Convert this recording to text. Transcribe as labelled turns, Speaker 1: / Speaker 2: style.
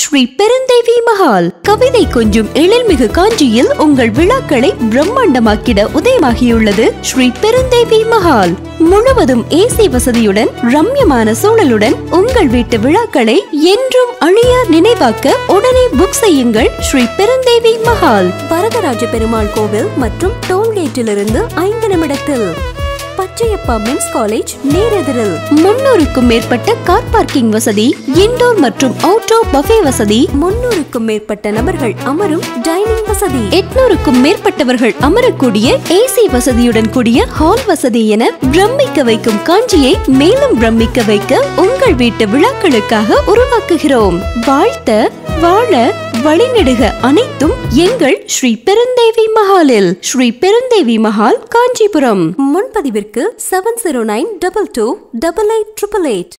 Speaker 1: ஸ்ரீ பெருந்தேவி மஹால் கவிதை கொஞ்சம் எழில்மிகு காஞ்சியில் உங்கள் விழாக்களை பிரம்மாண்டமாக்கிட உதயமாகியுள்ளது ஸ்ரீ பெருந்தேவி மஹால் முழுவதும் ஏசி வசதியுடன் ரம்யமான சூழலுடன் உங்கள் வீட்டு விழாக்களை என்றும் அழியா நினைவாக்க உடனே புக் செய்யுங்கள் ஸ்ரீ பெருந்தேவி மஹால் வரதராஜ பெருமாள் கோவில் மற்றும் டோல்கேட்டிலிருந்து ஐந்து நிமிடத்தில் பச்சையப்பா மென்ஸ் காலேஜ் நேரெதிரில் முன்னூறுக்கும் மேற்பட்ட கார் பார்க்கிங் வசதி இன்டோர் மற்றும் அவுட்டோர் பஃபே வசதி முன்னூறுக்கும் மேற்பட்ட நபர்கள் அமரும் டைனிங் வசதி எட்நூறுக்கும் மேற்பட்டவர்கள் அமரக்கூடிய ஏசி வசதியுடன் கூடிய ஹால் வசதி என பிரமிக்க வைக்கும் காஞ்சியை மேலும் பிரமிக்க வைக்க உங்கள் வீட்டு விழாக்களுக்காக உருவாக்குகிறோம் வாழ்த்த வாழ வழிநெடுக அனைத்தும் எங்கள் ஸ்ரீ பெருந்தேவி மஹாலில் ஸ்ரீ பெருந்தேவி மஹால் காஞ்சிபுரம் முன்பதிவிற்கு seven zero nine double two double eight triple eight